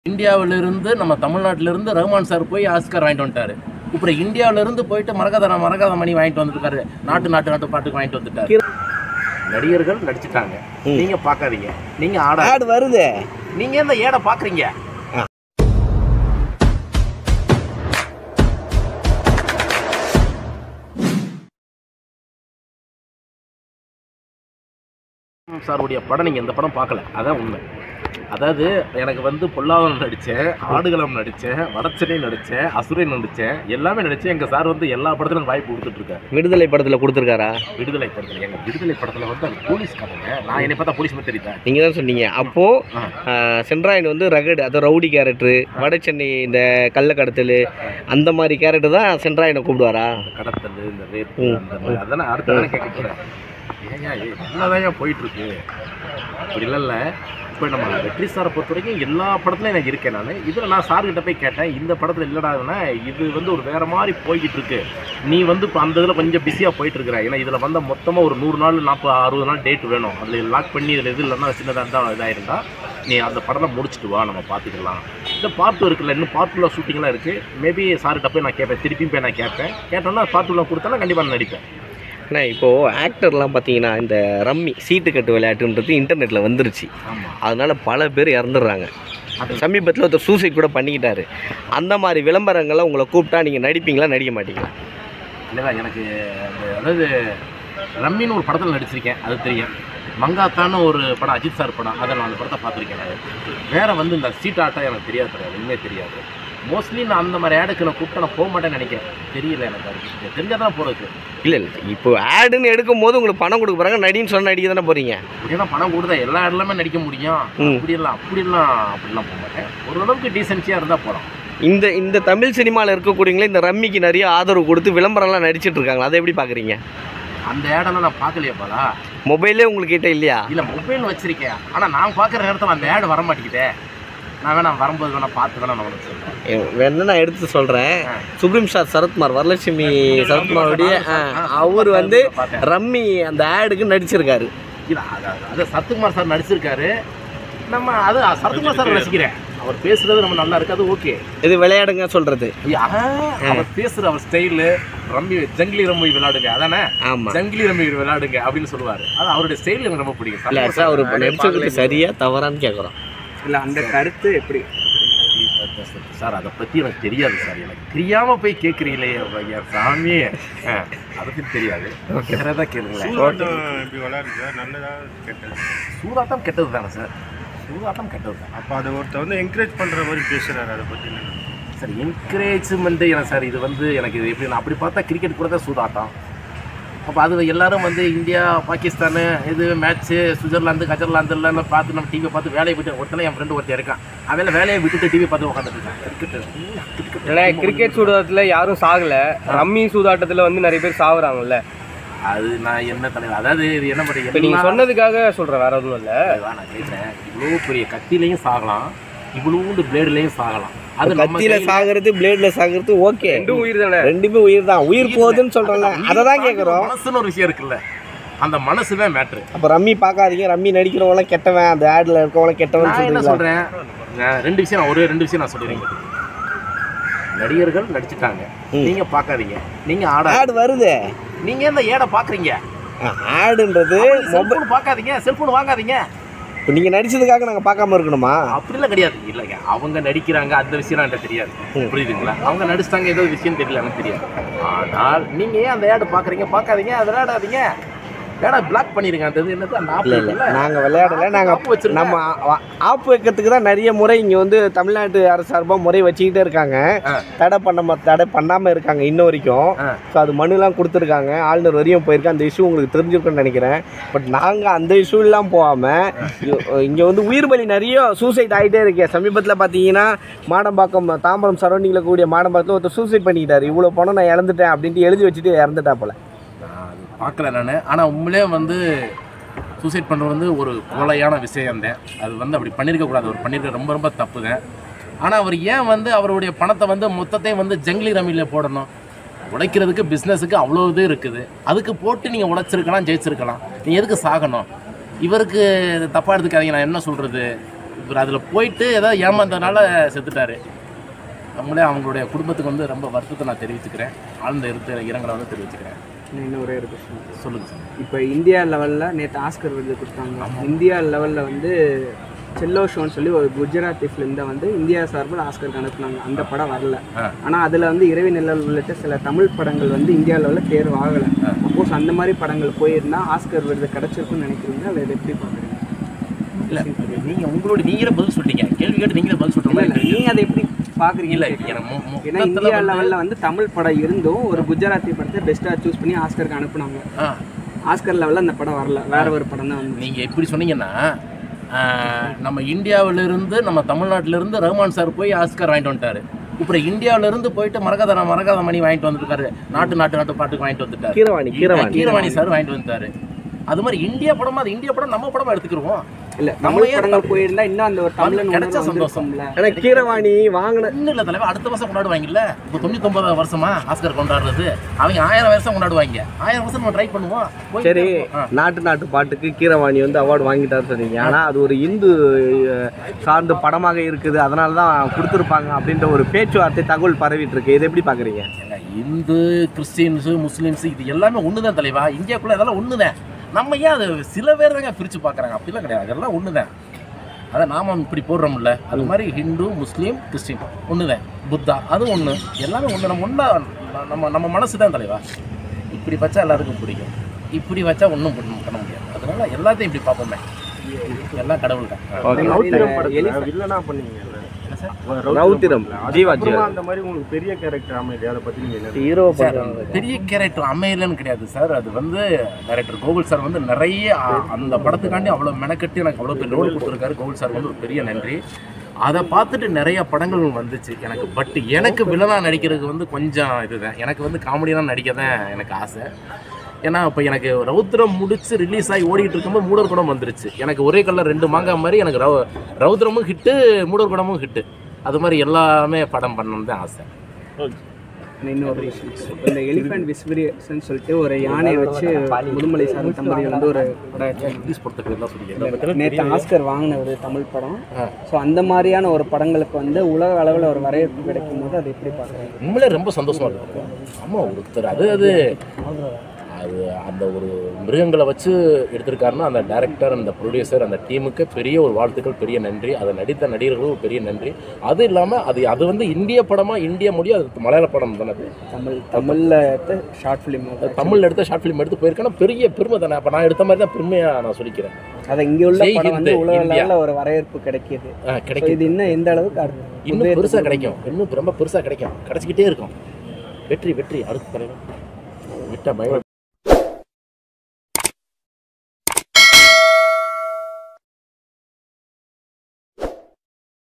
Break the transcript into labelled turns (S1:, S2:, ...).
S1: இந்தியாவிலிருந்து நம்ம தமிழ்நாட்டிலிருந்து ரஹ்மான் சார் போய் ஆஸ்கர் வாங்கிட்டு வந்துட்டாரு இப்போ இந்தியாவிலிருந்து போயிட்டு மரகத மரகத மணி வாங்கிட்டு வந்துருக்காரு நாட்டு நாட்டு நாட்டு பாட்டுக்கு வாங்கிட்டு வந்துட்டாரு நடிகர்கள் நடிச்சிட்டாங்க நீங்க பார்க்காதீங்க நீங்க ஆட
S2: ஆடு வருது
S1: நீங்க இந்த ஏட பாக்குறீங்க சாருடைய படம் நீங்கள் இந்த படம் பார்க்கல அதான் உண்மை அதாவது எனக்கு வந்து பொல்லாதவன் நடித்தேன் ஆடுகளம் நடித்தேன் வடச்சென்னை நடித்தேன் அசுரை நடித்தேன் எல்லாமே நடித்தேன் எங்கள் சார் வந்து எல்லா படத்துலையும் வாய்ப்பு கொடுத்துட்ருக்காரு
S2: விடுதலை படத்துல கொடுத்துருக்காரா
S1: விடுதலை படத்தில் எங்கள் விடுதலை படத்தில் வந்து அது போலீஸ் கதைங்க நான் என்னை பார்த்தா போலீஸ் மாதிரி தெரியுதேன்
S2: நீங்க தான் சொன்னீங்க அப்போ
S1: ஆ.
S2: ஆஹ், சென்ட்ராயன் வந்து ரகடு அது ரவுடி கேரக்டர் வட சென்னை இந்த கள்ள கடத்தல் அந்த மாதிரி கேரக்டர் தான் சென்ட்ராயனை கூப்பிடுவாரா
S1: கடத்தல் இந்த ரேப்பு அந்த மாதிரி அதெல்லாம் அடுத்த தானே கேட்க போகிறேன் ஏயா என்னதான் போயிட்டு இருக்கு இப்படி இல்லைல்ல இப்போ நம்ம வெற்றி சாரை பொறுத்த வரைக்கும் எல்லா படத்துலையும் எனக்கு இருக்கேன் நான் இதில் நான் சார்கிட்ட போய் கேட்டேன் இந்த படத்தில் இல்லடாதுன்னா இது வந்து ஒரு வேற மாதிரி போய்கிட்டு இருக்கு நீ வந்து இப்போ அந்த இதில் கொஞ்சம் பிஸியாக போயிட்டு இருக்கிற ஏன்னா இதில் வந்த மொத்தமாக ஒரு நூறு நாள் நாற்பது அறுபது நாள் டேட் வேணும் அதில் லாக் பண்ணி இதில் எது இல்லைன்னா சின்னதாக இருந்தால் இதாயிருந்தா நீ அந்த படத்தை முடிச்சுட்டு வா நம்ம பார்த்துக்கலாம் இந்த பார்ட் இருக்குல்ல இன்னும் பார்ட் டூவில் ஷூட்டிங்லாம் இருக்குது மேபி சார்கிட்ட போய் நான் கேட்பேன் திருப்பியும் போய் நான் கேட்பேன் கேட்டோன்னா பார்ட் டூவில் கொடுத்தா கண்டிப்பாக நான் நடிப்பேன்
S2: அண்ணா இப்போது ஆக்டர்லாம் பார்த்தீங்கன்னா இந்த ரம்மி சீட்டு கட்டு விளையாட்டுன்றது இன்டர்நெட்டில் வந்துருச்சு
S1: ஆமாம்
S2: அதனால பல பேர் இறந்துடுறாங்க
S1: அது
S2: சமீபத்தில் ஒருத்தர் சூசைட் கூட பண்ணிக்கிட்டாரு அந்த மாதிரி விளம்பரங்கள்லாம் உங்களை கூப்பிட்டா நீங்கள் நடிப்பீங்களா நடிக்க மாட்டீங்களா
S1: இல்லைடா எனக்கு அந்த அதாவது ரம்மின்னு ஒரு படத்தில் நடிச்சிருக்கேன் அது தெரியும் மங்காத்தான்னு ஒரு படம் அஜித் சார் படம் அதை நான் அந்த படத்தை பார்த்துருக்கேன் நான் வேற வந்து இந்த சீட் ஆட்டம் எனக்கு தெரியாது கிடையாது உண்மையே தெரியாது மோஸ்ட்லி நான் அந்த மாதிரி ஆடுக்கு நான் கூப்பிட்டு நான் போக மாட்டேன்னு நினைக்கிறேன் தெரியல எனக்கு அது தெரிஞ்சால் தான் போகிறதுக்கு
S2: இல்லை இல்லை இப்போ ஆடுன்னு எடுக்கும் போது உங்களுக்கு பணம் கொடுக்க போகிறாங்க நடின்னு சொன்னால் நடிக்க தானே போகிறீங்க
S1: அப்படின்னா பணம் கொடுத்தா எல்லா இடத்துலையுமே நடிக்க முடியும்
S2: ம்.
S1: அப்படியெல்லாம் அப்படிலாம் அப்படிலாம் போக மாட்டேன் ஓரளவுக்கு டீசென்சியாக இருந்தால் போகலாம்
S2: இந்த இந்த தமிழ் சினிமாவில் இருக்கக்கூடியவங்களே இந்த ரம்மிக்கு நிறைய ஆதரவு கொடுத்து விளம்பரம்லாம் நடிச்சிட்டு இருக்காங்களா அதை எப்படி பார்க்குறீங்க
S1: அந்த ஆடெல்லாம் நான் பார்க்கலையே பாலா
S2: மொபைலே உங்ககிட்ட இல்லையா
S1: இல்லை மொபைல் வச்சிருக்கேன் ஆனால் நான் பார்க்குற நேரத்தில் அந்த ஆடு வர மாட்டேங்குதே நான் வேணா வரும்போது வேணா பார்த்து வேணா நான் உனக்கு சொல்கிறேன்
S2: வேணா நான் எடுத்து சொல்கிறேன் சுப்ரீம் ஸ்டார் சரத்குமார் வரலட்சுமி சரத்குமாரோடைய அவர் வந்து
S1: பார்த்தேன்
S2: ரம்மி அந்த ஆடுக்கு நடிச்சிருக்காரு
S1: இல்ல, அது அது- அது சரத்குமார் சார் நடிச்சிருக்காரு நம்ம அது சரத்குமார் சார் ரசிக்கிறேன் அவர் பேசுறது நம்ம நல்லா இருக்கு அது ஓகே
S2: இது விளையாடுங்க சொல்கிறது
S1: அவர் பேசுற அவர் ஸ்டைலு ரம்மி ஜங்கிலி ரம்மி விளையாடுங்க அதானே
S2: ஆமாம்
S1: ஜங்கிலி ரம்மி விளையாடுங்க அப்படின்னு சொல்லுவாரு அது அவருடைய ஸ்டைல் எனக்கு ரொம்ப பிடிக்கும்
S2: இல்லை
S1: சரத்குமார்
S2: சார் அவர்
S1: சார்
S2: நடிச்சதுக்கு சரியா தவறான்னு கேட்குறோம்
S3: இல்லை அந்த கருத்து எப்படி
S1: சார் அதை பத்தி எனக்கு தெரியாது சார் எனக்கு தெரியாம போய் கேட்குறீங்களே ஐயா சாமி ஆ, அதை பத்தி தெரியாது வேற ஏதாவது கேளுங்களேன்
S4: சூதாட்டம் இப்படி விளையாடுறது நல்லதா கெட்டது
S1: சூதாட்டம் கெட்டது தானே சார் சூதாட்டம் கெட்டது தான்
S4: அப்போ அதை ஒருத்தர் வந்து என்கரேஜ் பண்ணுற மாதிரி பேசுகிறாரு அதை பற்றி என்ன
S1: சார் என்கரேஜ்மெண்ட் எனக்கு சார் இது வந்து எனக்கு இது எப்படி நான் அப்படி பார்த்தா கிரிக்கெட் கூட தான் சூதாட்டம் அப்போ அது எல்லாரும் வந்து இந்தியா பாகிஸ்தானு இது மேட்ச்சு சுவிட்சர்லாந்து கஜர்லாந்துலாம் பார்த்து நம்ம டிவியை பார்த்து வேலையை விட்டு ஒருத்தனை என் ஃப்ரெண்டு ஒருத்தர் இருக்கான் அவன் வேலையை விட்டுட்டு டிவி பார்த்து உட்காந்துட்டு இருக்கான்
S3: ஏன்னா
S1: கிரிக்கெட்
S3: கிரிக்கெட் சூதாட்டத்தில் யாரும் சாகல ரம்மி சூதாட்டத்தில் வந்து நிறைய பேர் சாகுறாங்கல்ல
S1: அது நான் என்ன தலைவர் அதாவது இது என்ன
S3: இப்போ
S1: பண்ணுறீங்க
S3: நீங்கள் சொன்னதுக்காக சொல்கிறேன் வேற எதுவும் இல்லை
S1: நான் கேட்குறேன் இவ்வளோ பெரிய கத்திலையும் சாகலாம் இவ்வளோண்டு பிளேடுலையும் சாகலாம் அது நம்ம
S2: கத்தியில
S1: கையில-
S2: சாகுறது பிளேட்ல சாகுறது ஓகே
S3: ரெண்டும் உயிர் தானே
S2: ரெண்டுமே உயிர் தான் உயிர் போகுதுன்னு சொல்றேன்ல அதை தான் கேட்குறோம்
S1: மனசுன்னு ஒரு விஷயம் இருக்குல்ல அந்த மனசு தான் மேட்ரு
S2: அப்போ ரம்மி பார்க்காதீங்க ரம்மி நடிக்கிறவங்களாம் கெட்டவன் அந்த ஆட்ல இருக்கவங்களாம் கெட்டவன்
S1: நான் என்ன
S2: சொல்றீங்களா
S1: சொல்றேன் நான் ரெண்டு விஷயம் நான் ஒரே ரெண்டு விஷயம் நான் சொல்லிடுறேன் நடிகர்கள் நடிச்சிட்டாங்க
S2: ம்.
S1: நீங்க பார்க்காதீங்க நீங்க ஆட
S2: ஆடு வருது
S1: நீங்க இந்த ஏட பாக்குறீங்க
S2: ஆடுன்றது
S1: செல்போன் பார்க்காதீங்க செல்போன் வாங்காதீங்க
S2: இப்போ நீங்க நடிச்சதுக்காக நாங்க பார்க்காம இருக்கணுமா
S1: அப்படிலாம் கிடையாது இல்லைங்க அவங்க நடிக்கிறாங்க அந்த விஷயம் என்கிட்ட தெரியாது
S2: ம்.
S1: புரியுதுங்களா அவங்க நடிச்சிட்டாங்க ஏதோ விஷயம் தெரியல எனக்கு தெரியாது ஆனால் நீங்க ஏன் அந்த ஏடு பாக்குறீங்க பார்க்காதீங்க அதை விளையாடாதீங்க ஏடா பிளாக் பண்ணிருங்க அந்த இது என்னது அந்த ஆப்
S2: இல்ல இல்ல
S1: இருக்குல்ல
S2: நாங்க விளையாடல நாங்க
S1: ஆப் வச்சிருங்க.
S2: நம்ம ஆ- ஆப்பு வைக்கிறதுக்கு தான் நிறைய முறை இங்க வந்து தமிழ்நாட்டு அரசு சார்பா முறை வச்சுக்கிட்டே இருக்காங்க
S1: ஆ.
S2: தடை பண்ண தடை பண்ணாம இருக்காங்க இன்ன வரைக்கும்
S1: ஆ.
S2: ஸோ அது மனுலாம் கொடுத்துருக்காங்க ஆளுநர் வரையும் போயிருக்கு அந்த இஷ்யூ உங்களுக்கு தெரிஞ்சிருக்குன்னு நினைக்கிறேன் பட் நாங்க அந்த இஷ்யூ எல்லாம் போகாம இ- இங்க வந்து உயிர் பலி நிறைய சூசைட் ஆகிட்டே இருக்கு சமீபத்தில் பார்த்தீங்கன்னா மாடம்பாக்கம் தாம்பரம் சரௌண்டிங்கில் கூடிய மாடம்பாக்கத்தில் ஒருத்தர் சூசைட் பண்ணிக்கிட்டாரு இவ்வளோ பணம் நான் இழந்துட்டேன் அப்படின்ட்டு எழுதி வச்சுட்டு இறந்துட்டா போல
S1: நான் அது பார்க்கல நான் ஆனால் உண்மையிலே வந்து சூசைட் பண்ணுறது வந்து ஒரு கொலையான விஷயம் தான் அது வந்து அப்படி பண்ணியிருக்க கூடாது அவர் பண்ணியிருக்க ரொம்ப ரொம்ப தப்பு தான் ஆனால் அவர் ஏன் வந்து அவருடைய பணத்தை வந்து மொத்தத்தையும் வந்து ஜங்கிலி ரமியில் போடணும் உழைக்கிறதுக்கு பிஸ்னஸுக்கு அவ்வளோ இது இருக்குது அதுக்கு போட்டு நீங்கள் உழைச்சிருக்கலாம் ஜெயிச்சிருக்கலாம் நீ எதுக்கு சாகணும் இவருக்கு தப்பாக எடுத்துக்காதீங்க நான் என்ன சொல்கிறது இவர் அதில் போயிட்டு ஏதோ ஏமாந்தனால செத்துட்டாரு அவங்களே அவங்களுடைய குடும்பத்துக்கு வந்து ரொம்ப வருத்தத்தை நான் தெரிவிச்சுக்கிறேன் ஆழ்ந்த இருத்த இரங்கலை வந்து தெரிவிச்சுக்கிறேன்
S5: இன்னும் ஒரே ஒரு கொஸ்டின்
S1: சொல்லுங்க சார்
S5: இப்போ இந்தியா லெவலில் நேற்று ஆஸ்கர் விருது கொடுத்தாங்க இந்தியா லெவலில் வந்து செல்லோ ஷோன்னு சொல்லி ஒரு குஜராத்தி ஃபிலிம் தான் வந்து இந்தியா சார்பில் ஆஸ்கருக்கு அனுப்புனாங்க அந்த படம் வரல
S1: ஆ.
S5: ஆனால் அதில் வந்து இரவி நிழல் உள்ளிட்ட சில தமிழ் படங்கள் வந்து இந்தியா லெவலில் தேர்வு ஆகலை சப்போஸ் அந்த மாதிரி படங்கள் போயிருந்தா ஆஸ்கர் விருது கிடைச்சிருக்குன்னு நினைக்கிறீங்க அதை எப்படி பார்க்குறீங்க
S1: இல்லை நீங்கள் உங்களுடைய நீங்களே பதில் சொல்லிட்டீங்க கேள்வி கேட்டு நீங்களே பதில் சொல்கிற
S5: இல்லை
S1: மாதிரி
S5: இல்லை நீங்கள் அதை எப்படி பார்க்குறீங்க
S1: இல்லை எனக்கு மொ-
S5: ஏன்னா
S1: மொத்தத்துல
S5: இந்தியா
S1: வந்து-
S5: லெவலில் வந்து தமிழ் படம் இருந்தும் ஒரு குஜராத்தி படத்தை பெஸ்ட்டாக சூஸ் பண்ணி ஆஸ்கருக்கு அனுப்புனாங்க
S1: ஆ
S5: ஆஸ்கர் லெவலில் அந்த படம் வரல வேற ஒரு படம் தான் வந்து
S1: நீங்கள் எப்படி சொன்னீங்கன்னா ஆஹ், நம்ம இந்தியாவிலிருந்து நம்ம தமிழ்நாட்டிலிருந்து ரஹ்மான் சார் போய் ஆஸ்கர் வாங்கிட்டு வந்துட்டாரு இப்போ இந்தியாவிலிருந்து போயிட்டு மரகத மரகத மணி வாங்கிட்டு வந்துருக்காரு நாட்டு நாட்டு நாட்டு பாட்டுக்கு வாங்கிட்டு வந்துட்டாரு
S2: கீரவாணி கீரவாணி
S1: கீரவாணி சார் வாங்கிட்டு வந்துட்டாரு அது மாதிரி இந்தியா படமா அது இந்தியா படம் நம்ம படமா எடுத்துக்கிருவோம்
S5: இல்ல
S1: நம்ம
S5: தமிழ்
S1: ஏன்
S5: படங்கள் போயிருந்தா இன்னும் அந்த ஒரு தமிழன்
S1: கிடைச்ச
S5: உணர்வு
S1: சந்தோஷம்.
S5: வந்திருக்கும்ல.
S2: ஆனால் கீரவாணி வாங்கின
S1: இன்னும் இல்லை தலைவர் அடுத்த வருஷம் கொண்டாடுவாங்கல்ல இப்போ தொண்ணூத்தொன்பதாவது வருஷமா ஆஸ்கர் கொண்டாடுறது அவங்க ஆயிரம் வருஷம் கொண்டாடுவாங்க ஆயிரம் வருஷம் நம்ம ட்ரை பண்ணுவோம் போயிட்டே
S2: சரி
S1: இருப்போம். ஆ.
S2: நாட்டு நாட்டு பாட்டுக்கு கீரவாணி வந்து அவார்டு வாங்கிட்டாரு சொன்னீங்க ஆனால் அது ஒரு இந்து அஹ், சார்ந்த படமாக இருக்குது அதனால தான் கொடுத்துருப்பாங்க அப்படின்ற ஒரு பேச்சுவார்த்தை தகவல் பரவிட்டு இருக்கு இதை எப்படி பார்க்குறீங்க
S1: ஏங்க, இந்து கிறிஸ்டின்ஸு முஸ்லீம்ஸு இது எல்லாமே ஒன்று தான் தலைவா இந்தியாக்குள்ளே இதெல்லாம் ஒன்று தான் நம்ம ஏன் அது சில பேர் தாங்க பிரித்து பார்க்குறாங்க அப்படிலாம் கிடையாது அதெல்லாம் ஒன்று தான் அதை நாம இப்படி போடுறோம்ல அது மாதிரி ஹிந்து முஸ்லீம் கிறிஸ்டின் ஒன்று தான் புத்தா அது ஒன்று எல்லாமே ஒன்று நம்ம ஒன்றா நம்ம நம்ம மனசு தான் தலைவா இப்படி வச்சா எல்லாருக்கும் பிடிக்கும் இப்படி வச்சா ஒன்றும் பண்ண முடியாது அதனால எல்லாத்தையும் இப்படி பார்ப்போமே எல்லாம் கடவுள் தான்
S2: ஓகே
S4: ரவுத்திரம்
S5: எலிஃப-
S4: படத்துல வில்லனா பண்ணீங்கல்ல
S2: ரவுத்திரம் ஜீவா
S4: அப்புறமா
S2: ஜீவா
S4: அந்த மாதிரி உங்களுக்கு பெரிய கேரக்டர் அமையுது அதை பத்தி நீங்க என்ன
S2: ஹீரோ
S1: சார் பெரிய கேரக்டர் அமையலன்னு கிடையாது சார் அது வந்து டைரக்டர் கோகுல் சார் வந்து நிறைய அ- அந்த படத்துக்காண்டி அவ்வளோ மெனக்கட்டி எனக்கு அவ்வளோ பெரிய ரோல் கொடுத்துருக்காரு கோகுல் சார் வந்து ஒரு பெரிய நன்றி அதை பார்த்துட்டு நிறைய படங்கள் வந்துச்சு எனக்கு பட் எனக்கு வில்லனாக நடிக்கிறதுக்கு வந்து கொஞ்சம் இதுதான் எனக்கு வந்து காமெடியெலாம் நடிக்க தான் எனக்கு ஆசை ஏன்னா இப்போ எனக்கு ரௌத்ரம் முடிச்சு ரிலீஸ் ஆகி ஓடிட்டு இருக்கும்போது மூடர் குடம் வந்துருச்சு எனக்கு ஒரே கல்ல ரெண்டு மாங்காய் மாதிரி எனக்கு ரௌ ரௌத்ரமும் ஹிட்டு மூடர் குடமும் ஹிட்டு அது மாதிரி எல்லாமே படம் பண்ணணும்னு தான் ஆசை
S5: இன்னொரு விஷயம் இந்த எலிஃபென்ட் விஸ்வரியன் சொல்லிட்டு ஒரு யானையை வச்சு முதுமலை சார் தம்பதி வந்து ஒரு படம் எடுத்தாங்க.
S1: இங்கிலீஷ் படத்துக்கு எல்லாம் சொல்லிக்கிறேன்
S5: நேற்று ஆஸ்கர் வாங்கின ஒரு தமிழ் படம்
S1: ஆ.
S5: ஸோ அந்த மாதிரியான ஒரு படங்களுக்கு வந்து உலக அளவில் ஒரு வரவேற்பு கிடைக்கும் போது அதை எப்படி பார்க்குறீங்க
S1: உண்மையிலே ரொம்ப சந்தோஷமா இருக்கு ஆமாம் ஒருத்தர் அது அது அது அந்த ஒரு மிருகங்களை வச்சு எடுத்திருக்காருன்னா அந்த டைரக்டர் அந்த ப்ரொடியூசர் அந்த டீமுக்கு பெரிய ஒரு வாழ்த்துக்கள் பெரிய நன்றி அதை நடித்த நடிகர்களும் பெரிய நன்றி அது இல்லாமல் அது அது வந்து இந்திய படமா இந்திய மொழி அது மலையாள படம் தானே அது
S5: தமிழ் தமிழில் எடுத்த ஷார்ட் ஃபிலிம்
S1: தமிழ்ல எடுத்த ஷார்ட் ஃபிலிம் எடுத்து போயிருக்கேன்னா பெரிய பெருமை தானே அப்போ நான் எடுத்த மாதிரி தான் பெருமையாக நான் சொல்லிக்கிறேன்
S5: அதை இங்கே உள்ள
S1: ஜெய்
S5: படம் வந்து
S1: ஹிந்த்,
S5: உலக
S1: இந்தியா.
S5: அளவில் ஒரு வரவேற்பு கிடைக்கிது
S1: ஆ,
S5: ஸோ
S1: கிடைக்கும்
S5: இது இன்னும் எந்த அளவுக்கு அடுத்து
S1: இன்னும்
S5: முன்னேறி-
S1: பெருசாக கிடைக்கும் இன்னும் ரொம்ப பெருசாக கிடைக்கும் கிடைச்சிக்கிட்டே இருக்கும் வெற்றி வெற்றி அடுத்த தலைவர் விட்ட பயம்